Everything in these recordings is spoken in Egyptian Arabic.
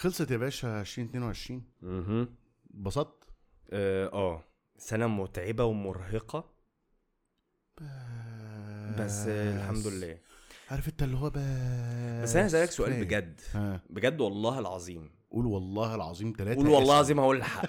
خلصت يا باشا 2022 اها اتبسطت اه آه. سنه متعبه ومرهقه بس آه، الحمد لله عارف انت اللي هو بس بس انا هسألك سؤال كفاية. بجد ها بجد والله العظيم قول والله العظيم ثلاثة قول والله العظيم هقول الحق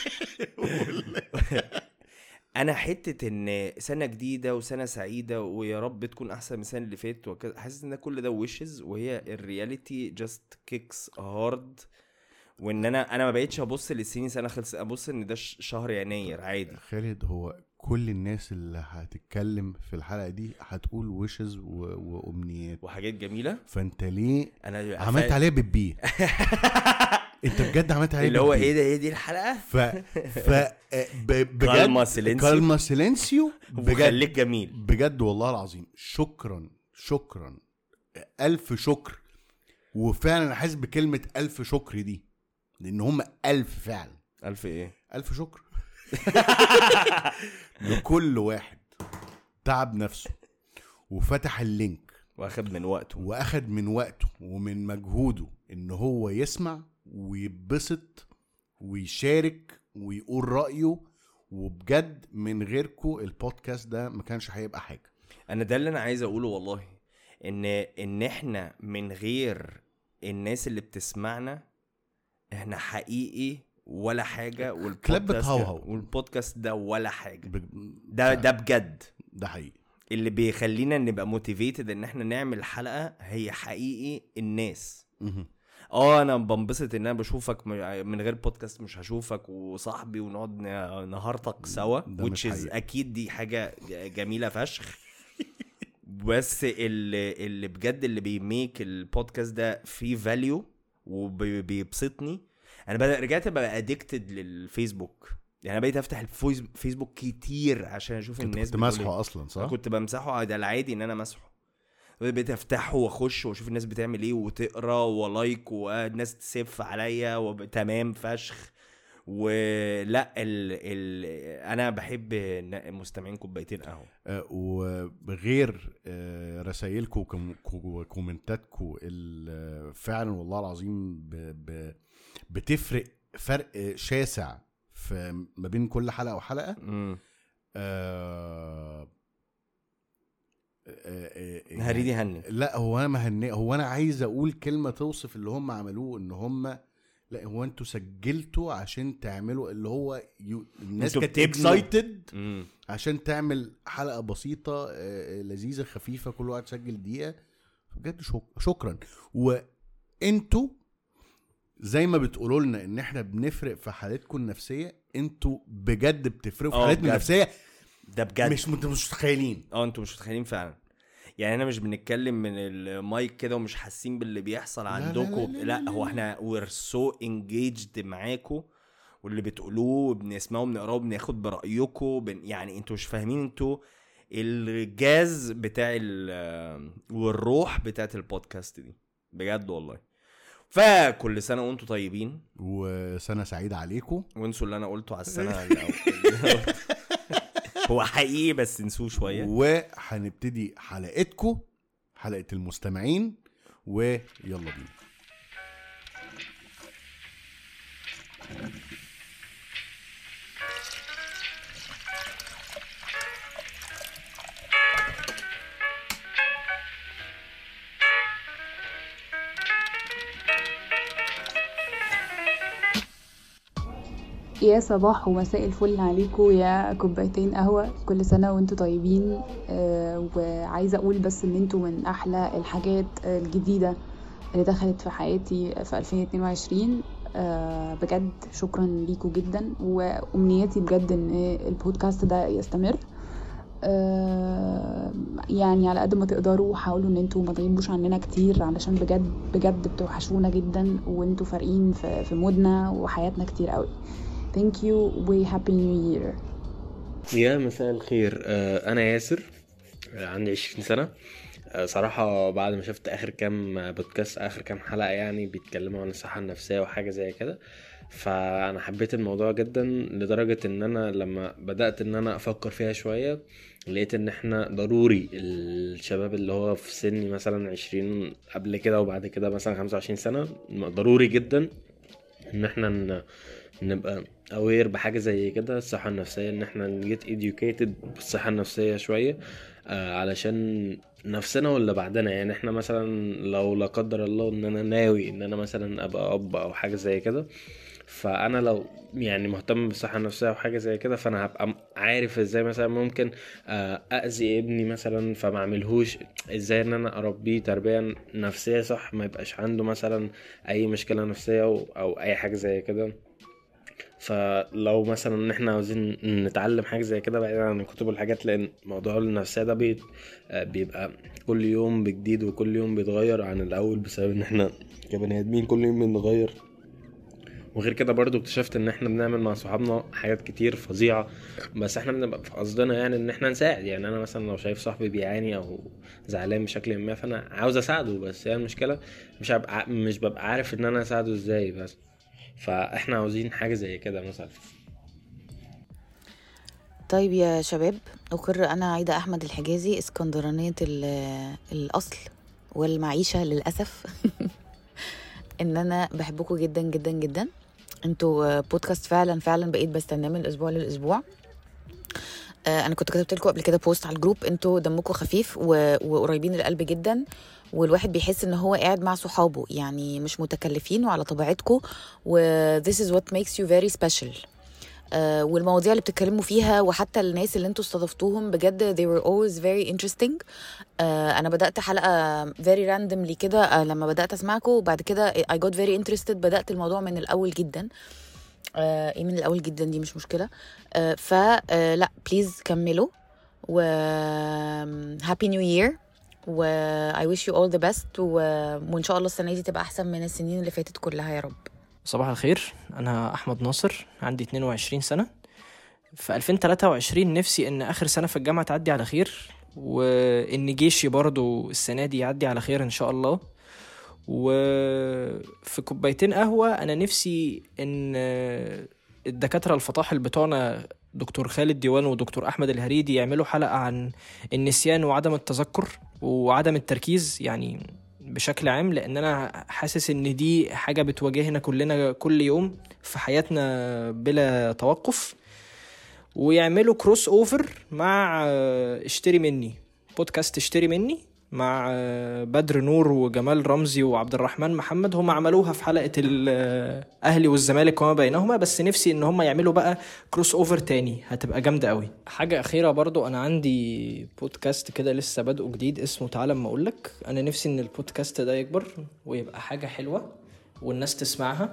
انا حته ان سنه جديده وسنه سعيده ويا رب تكون احسن من السنه اللي فاتت وكذا حاسس ان كل ده ويشز وهي الرياليتي جاست كيكس هارد وان انا انا ما بقتش ابص للسنين سنه خلص ابص ان ده ش- شهر يناير عادي خالد هو كل الناس اللي هتتكلم في الحلقة دي هتقول ويشز و... وأمنيات وحاجات جميله فانت ليه انا عملت عليها بالبي انت بجد عملت عليها اللي هو بالبي. ايه ده هي دي الحلقه ف ف آه، ب... بجد كالما سيلينسيو. كالما سيلينسيو بجد وخليك جميل بجد والله العظيم شكرا شكرا ألف شكر وفعلا أنا حاسس بكلمة ألف شكر دي لأن هم ألف فعلا الف ايه ألف شكر لكل واحد تعب نفسه وفتح اللينك واخد من وقته واخد من وقته ومن مجهوده ان هو يسمع ويتبسط ويشارك ويقول رأيه وبجد من غيركم البودكاست ده ما كانش هيبقى حاجة انا ده اللي انا عايز اقوله والله ان ان احنا من غير الناس اللي بتسمعنا احنا حقيقي ولا حاجه والبودكاست بتهوهو. والبودكاست ده ولا حاجه ب- ده ده بجد ده حقيقي اللي بيخلينا نبقى موتيفيتد ان احنا نعمل حلقه هي حقيقي الناس مهم. اه انا بنبسط ان انا بشوفك م- من غير بودكاست مش هشوفك وصاحبي ونقعد ن- نهارتك سوا ده which مش is حقيقي. اكيد دي حاجه ج- جميله فشخ بس اللي, اللي بجد اللي بيميك البودكاست ده فيه فاليو وبيبسطني انا بدأ رجعت ابقى ادكتد للفيسبوك يعني انا بقيت افتح الفويس- الفيسبوك كتير عشان اشوف انت الناس كنت بتقول إيه. ماسحه اصلا صح؟ أنا كنت بمسحه ده العادي ان انا مسحه بقيت افتحه واخش واشوف الناس بتعمل ايه وتقرا ولايك والناس تسف عليا وتمام فشخ ولا ال ال انا بحب ن- مستمعين كوبايتين قهوه آه، وبغير آه، رسايلكم وكم- وكومنتاتكم ال- فعلا والله العظيم ب- ب- بتفرق فرق شاسع في ما بين كل حلقه وحلقه امم آه، آه، آه، يعني- هريدي هني لا هو انا مهنئ هو انا عايز اقول كلمه توصف اللي هم عملوه ان هم لا هو انتوا سجلتوا عشان تعملوا اللي هو يو الناس انتوا كانت بتبنوا. اكسايتد امم عشان تعمل حلقه بسيطه آه، آه، لذيذه خفيفه كل واحد سجل دقيقه بجد شك... شكرا وانتوا زي ما بتقولوا لنا ان احنا بنفرق في حالتكم النفسيه انتوا بجد بتفرقوا في اه حالتنا بجد. النفسيه ده بجد مش انتوا مش متخيلين اه انتوا مش متخيلين فعلا يعني احنا مش بنتكلم من المايك كده ومش حاسين باللي بيحصل لا عندكم لا لا, لا هو احنا وير سو انجيجد معاكم واللي بتقولوه بنسمعه بنقراه بناخد برايكم بن يعني انتوا مش فاهمين انتوا الجاز بتاع ال والروح بتاعت البودكاست دي بجد والله فكل سنه وانتوا طيبين وسنه سعيده عليكم وانسوا اللي انا قلته على السنه اللي اللي- هو حقيقي بس نسوه شويه وهنبتدي حلقتكم حلقه المستمعين ويلا بينا يا صباح ومساء الفل عليكم يا كوبايتين قهوة كل سنة وانتوا طيبين آه وعايزة اقول بس ان انتوا من احلى الحاجات الجديدة اللي دخلت في حياتي في 2022 آه بجد شكرا ليكم جدا وامنياتي بجد ان البودكاست ده يستمر آه يعني على قد ما تقدروا حاولوا ان انتوا ما تغيبوش عننا كتير علشان بجد بجد بتوحشونا جدا وانتوا فارقين في, في مودنا وحياتنا كتير قوي Thank you و Happy New Year يا مساء الخير آه، أنا ياسر آه، عندي عشرين سنة آه، صراحة بعد ما شفت آخر كام بودكاست آخر كام حلقة يعني بيتكلموا عن الصحة النفسية وحاجة زي كده فأنا حبيت الموضوع جدا لدرجة إن أنا لما بدأت إن أنا أفكر فيها شوية لقيت إن إحنا ضروري الشباب اللي هو في سني مثلا عشرين قبل كده وبعد كده مثلا خمسة وعشرين سنة ضروري جدا إن إحنا ن- نبقى اوير بحاجة زي كده الصحة النفسية ان احنا نجيت educated بالصحة النفسية شوية آه علشان نفسنا ولا بعدنا يعني احنا مثلا لو لا قدر الله ان انا ناوي ان انا مثلا ابقى اب او حاجة زي كده فانا لو يعني مهتم بالصحة النفسية او حاجة زي كده فانا هبقى عارف ازاي مثلا ممكن آه، اذي ابني مثلا فما اعملهوش ازاي ان انا اربيه تربية نفسية صح ما يبقاش عنده مثلا اي مشكلة نفسية او, أو اي حاجة زي كده فلو مثلا ان احنا عاوزين نتعلم حاجه زي كده بعيدا عن الكتب والحاجات لان موضوع النفسيه ده بي- آه، بيبقى كل يوم بجديد وكل يوم بيتغير عن الاول بسبب ان احنا كبني ادمين كل يوم بنتغير وغير كده برضو اكتشفت ان احنا بنعمل مع صحابنا حاجات كتير فظيعة بس احنا بنبقى في قصدنا يعني ان احنا نساعد يعني انا مثلا لو شايف صاحبي بيعاني او زعلان بشكل ما فانا عاوز اساعده بس هي المشكلة مش هبقى مش ببقى عارف ان انا اساعده ازاي بس فاحنا عاوزين حاجة زي كده مثلا طيب يا شباب أقر أنا عايدة أحمد الحجازي اسكندرانية ال- الأصل والمعيشة للأسف إن أنا بحبكم جدا جدا جدا انتوا بودكاست فعلا فعلا بقيت بستناه من الأسبوع للأسبوع آه، أنا كنت كتبت لكم قبل كده بوست على الجروب انتوا دمكم خفيف و- وقريبين القلب جدا والواحد بيحس ان هو قاعد مع صحابه يعني مش متكلفين وعلى طبيعتكم و this is what makes you very special آه، والمواضيع اللي بتتكلموا فيها وحتى الناس اللي انتوا استضفتوهم بجد they were always very interesting آه، انا بدات حلقه very randomly كده آه، لما بدات اسمعكم وبعد كده I got very interested بدات الموضوع من الاول جدا آه، ايه من الاول جدا دي مش مشكله آه، ف آه، لا بليز كملوا و هابي نيو يير و I wish you all the best و... وان شاء الله السنه دي تبقى احسن من السنين اللي فاتت كلها يا رب صباح الخير انا احمد ناصر عندي 22 سنه في 2023 نفسي ان اخر سنه في الجامعه تعدي على خير وان جيشي برضو السنه دي يعدي على خير ان شاء الله وفي كوبايتين قهوه انا نفسي ان الدكاتره الفطاحل بتوعنا دكتور خالد ديوان ودكتور احمد الهريدي يعملوا حلقه عن النسيان وعدم التذكر وعدم التركيز يعني بشكل عام لان انا حاسس ان دي حاجه بتواجهنا كلنا كل يوم في حياتنا بلا توقف ويعملوا كروس اوفر مع آه، اشتري مني بودكاست اشتري مني مع آه، بدر نور وجمال رمزي وعبد الرحمن محمد هم عملوها في حلقه الاهلي والزمالك وما بينهما بس نفسي ان هم يعملوا بقى كروس اوفر تاني هتبقى جامده قوي حاجه اخيره برضو انا عندي بودكاست كده لسه بادئه جديد اسمه تعالى اما اقول لك انا نفسي ان البودكاست ده يكبر ويبقى حاجه حلوه والناس تسمعها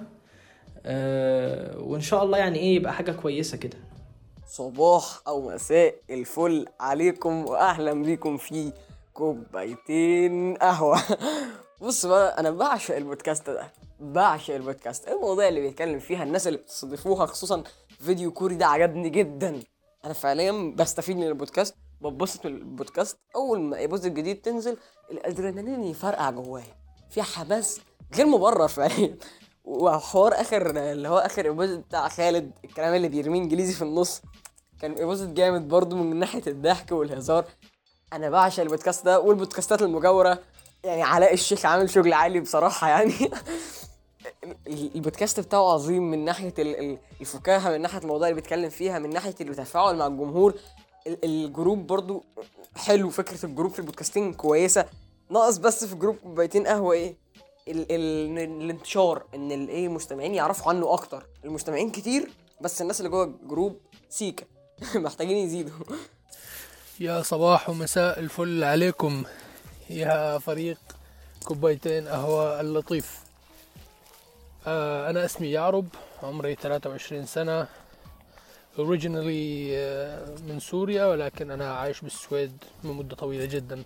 أه وان شاء الله يعني ايه يبقى حاجه كويسه كده صباح او مساء الفل عليكم واهلا بيكم في كوبايتين قهوه بص بقى انا بعشق البودكاست ده بعشق البودكاست المواضيع اللي بيتكلم فيها الناس اللي بتستضيفوها خصوصا فيديو كوري ده عجبني جدا انا فعليا بستفيد من البودكاست بتبسط من البودكاست اول ما ايبوز الجديد تنزل الادرينالين يفرقع جوايا في حماس غير مبرر فعليا وحوار اخر اللي هو اخر ايبوز بتاع خالد الكلام اللي بيرميه انجليزي في النص كان ايبوزيت جامد برضو من ناحيه الضحك والهزار انا بعشق البودكاست ده والبودكاستات المجاوره يعني علاء الشيخ عامل شغل عالي بصراحه يعني البودكاست بتاعه عظيم من ناحيه ال- ال- الفكاهه من ناحيه المواضيع اللي بيتكلم فيها من ناحيه التفاعل مع الجمهور ال- الجروب برضو حلو فكره الجروب في البودكاستين كويسه ناقص بس في جروب كوبايتين قهوه ايه ال ال الانتشار ان الايه المستمعين يعرفوا عنه اكتر المستمعين كتير بس الناس اللي جوه الجروب سيكا محتاجين يزيدوا يا صباح ومساء الفل عليكم يا فريق كوبايتين قهوة اللطيف آه أنا اسمي يعرب عمري 23 سنة originally آه، من سوريا ولكن أنا عايش بالسويد من مدة طويلة جدا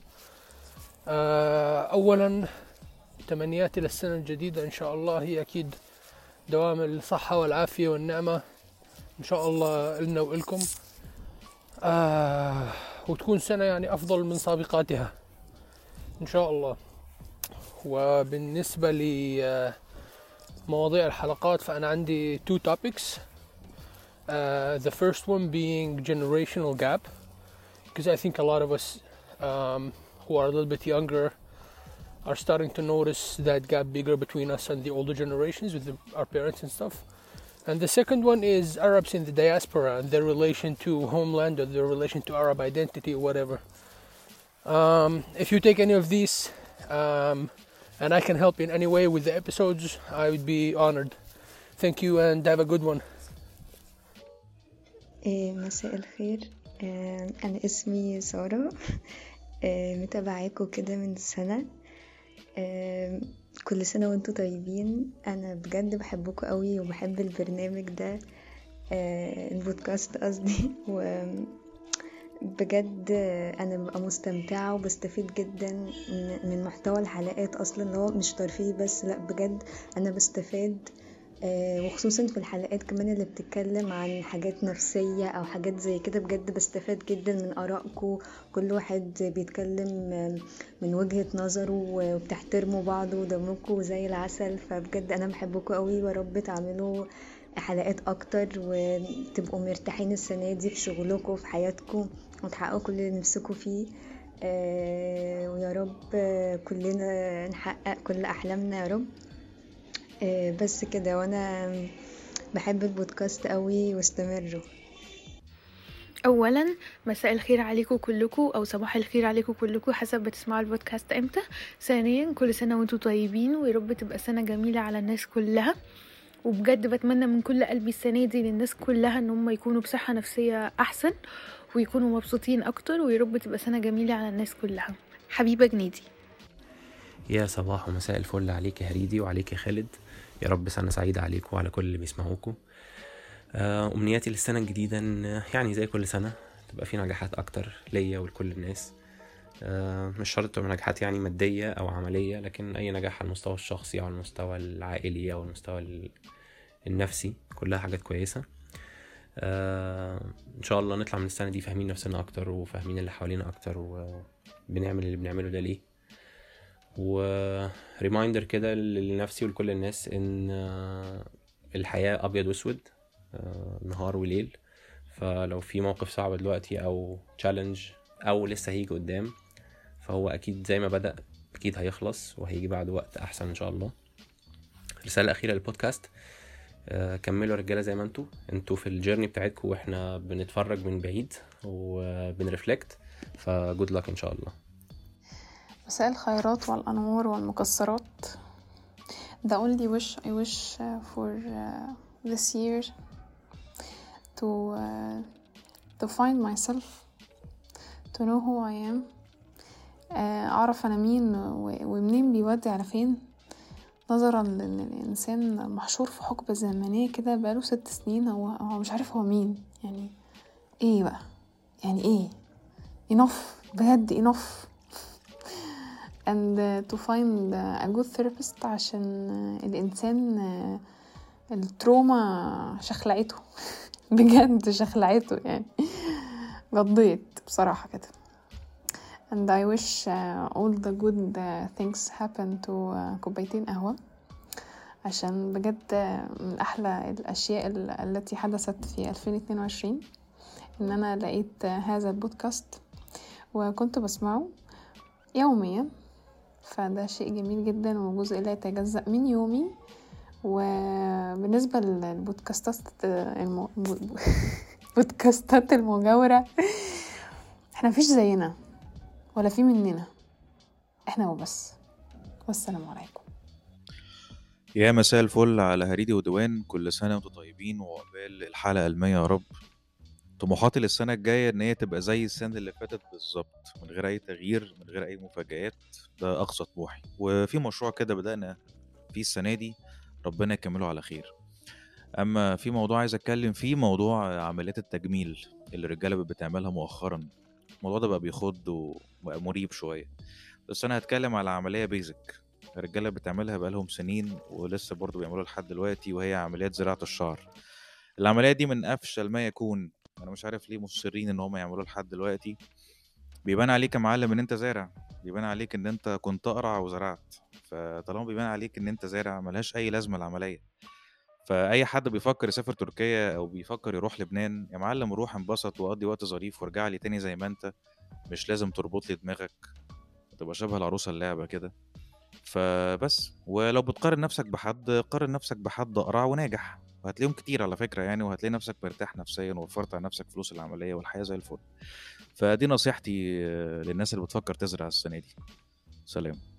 آه أولا تمنياتي للسنة الجديدة إن شاء الله هي أكيد دوام الصحة والعافية والنعمة إن شاء الله إلنا وإلكم آه وتكون سنة يعني أفضل من سابقاتها ان شاء الله وبالنسبة لمواضيع الحلقات فأنا عندي two topics uh, the first one being generational gap because I think a lot of us um, who are a little bit younger are starting to notice that gap bigger between us and the older generations with the, our parents and stuff. And the second one is Arabs in the diaspora and their relation to homeland or their relation to Arab identity or whatever. Um, if you take any of these um, and I can help in any way with the episodes, I would be honored. Thank you and have a good one. إيه، مساء الخير آه، أنا اسمي سارة آه، متابعاكوا كده من سنة آه، كل سنة وانتوا طيبين أنا بجد بحبكوا قوي وبحب البرنامج ده آه، البودكاست قصدي و بجد أنا ببقى مستمتعة وبستفيد جدا من- من محتوى الحلقات أصلا اللي هو مش ترفيهي بس لأ بجد أنا بستفاد آه، وخصوصا في الحلقات كمان اللي بتتكلم عن حاجات نفسية أو حاجات زي كده بجد بستفاد جدا من آرائكم كل واحد بيتكلم آم، من وجهة نظره وبتحترموا بعض ودمكم زي العسل فبجد أنا بحبكم قوي ورب تعملوا حلقات أكتر وتبقوا مرتاحين السنة دي في شغلكم وفي حياتكم وتحققوا كل اللي نفسكم فيه آه، ويا رب آه، كلنا نحقق كل أحلامنا يا رب آه، بس كده وانا بحب البودكاست قوي واستمروا اولا مساء الخير عليكم كلكم او صباح الخير عليكم كلكم حسب بتسمعوا البودكاست امتى ثانيا كل سنه وانتم طيبين ويا رب تبقى سنه جميله على الناس كلها وبجد بتمنى من كل قلبي السنه دي للناس كلها ان هم يكونوا بصحه نفسيه احسن ويكونوا مبسوطين اكتر ويا رب تبقى سنه جميله على الناس كلها حبيبه جنيدي يا صباح ومساء الفل عليك يا هريدي وعليك يا خالد يا رب سنة سعيدة عليكم وعلى كل اللي بيسمعوكم آه، أمنياتي للسنة الجديدة إن يعني زي كل سنة تبقى في نجاحات أكتر ليا ولكل الناس آه، مش شرط تبقى نجاحات يعني مادية أو عملية لكن أي نجاح على المستوى الشخصي أو على المستوى العائلي أو المستوى ال- النفسي كلها حاجات كويسة آه، إن شاء الله نطلع من السنة دي فاهمين نفسنا أكتر وفاهمين اللي حوالينا أكتر وبنعمل اللي بنعمله ده ليه وريمايندر كده لنفسي ولكل الناس ان آه، الحياة ابيض واسود آه، نهار وليل فلو في موقف صعب دلوقتي او تشالنج او لسه هيجي قدام فهو اكيد زي ما بدأ اكيد هيخلص وهيجي بعد وقت احسن ان شاء الله رسالة اخيرة للبودكاست آه، كملوا يا رجاله زي ما انتوا انتوا في الجيرني بتاعتكم واحنا بنتفرج من بعيد وبنرفلكت فجود لك ان شاء الله مساء الخيرات والأنوار والمكسرات The only wish I wish uh, for uh, this year to uh, to find myself to know who I am uh, أعرف أنا مين و- ومنين بيودي على فين نظرا لأن الإنسان محشور في حقبة زمنية كده بقاله ست سنين هو هو مش عارف هو مين يعني ايه بقى يعني ايه enough بجد enough and uh, to find uh, a good therapist عشان uh, الإنسان uh, التروما شخلعته بجد شخلعته يعني قضيت بصراحة كده and I wish uh, all the good uh, things happen to uh, كوبايتين قهوة عشان بجد uh, من أحلى الأشياء ال- التي حدثت في 2022 إن أنا لقيت uh, هذا البودكاست وكنت بسمعه يوميا فده شيء جميل جدا وجزء لا يتجزأ من يومي وبالنسبة للبودكاستات المو... بودكاستات المجاورة احنا مفيش زينا ولا في مننا احنا وبس والسلام عليكم يا مساء الفل على هريدي ودوان كل سنة وانتم طيبين وعقبال الحلقة المية يا رب طموحاتي للسنة الجاية إن هي تبقى زي السنة اللي فاتت بالظبط من غير أي تغيير من غير أي مفاجآت ده أقصى طموحي وفي مشروع كده بدأنا فيه السنة دي ربنا يكمله على خير أما في موضوع عايز أتكلم فيه موضوع عمليات التجميل اللي الرجالة بقت بتعملها مؤخرا الموضوع ده بقى بيخض وبقى مريب شوية بس أنا هتكلم على عملية بيزك الرجالة بتعملها بقالهم سنين ولسه برضه بيعملوها لحد دلوقتي وهي عمليات زراعة الشعر العملية دي من أفشل ما يكون أنا مش عارف ليه مصرين إن هم يعملوها لحد دلوقتي بيبان عليك يا معلم إن أنت زارع بيبان عليك ان انت كنت اقرع وزرعت فطالما بيبان عليك ان انت زارع ملهاش اي لازمه العمليه فاي حد بيفكر يسافر تركيا او بيفكر يروح لبنان يا معلم روح انبسط وقضي وقت ظريف وارجع لي تاني زي ما انت مش لازم تربط لي دماغك تبقى شبه العروسه اللعبه كده فبس ولو بتقارن نفسك بحد قارن نفسك بحد اقرع وناجح وهتلاقيهم كتير على فكره يعني وهتلاقي نفسك مرتاح نفسيا ووفرت على نفسك فلوس العمليه والحياه زي الفل فدي نصيحتي آه، للناس اللي بتفكر تزرع السنه دي سلام